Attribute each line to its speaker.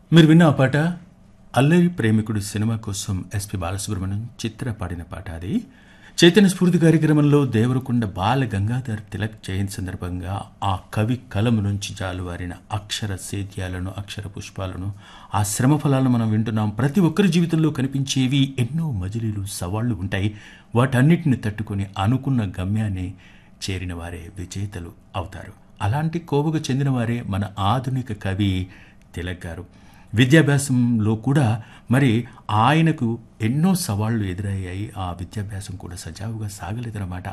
Speaker 1: మీరు విన్న ఆ పాట అల్లరి ప్రేమికుడు సినిమా కోసం ఎస్పి బాలసుబ్రహ్మణ్యం చిత్ర పాడిన పాట అది చైతన్య స్ఫూర్తి కార్యక్రమంలో దేవరకొండ బాల గంగాధర్ తిలక్ జయంతి సందర్భంగా ఆ కవి కలము నుంచి జాలువారిన అక్షర సేద్యాలను అక్షర పుష్పాలను ఆ శ్రమ ఫలాలను మనం వింటున్నాం ప్రతి ఒక్కరి జీవితంలో కనిపించేవి ఎన్నో మజిలీలు సవాళ్లు ఉంటాయి వాటన్నిటిని తట్టుకొని అనుకున్న గమ్యాన్ని చేరిన వారే విజేతలు అవుతారు అలాంటి కోవకు చెందిన వారే మన ఆధునిక కవి తిలక్ గారు విద్యాభ్యాసంలో కూడా మరి ఆయనకు ఎన్నో సవాళ్లు ఎదురయ్యాయి ఆ విద్యాభ్యాసం కూడా సజావుగా సాగలేదన్నమాట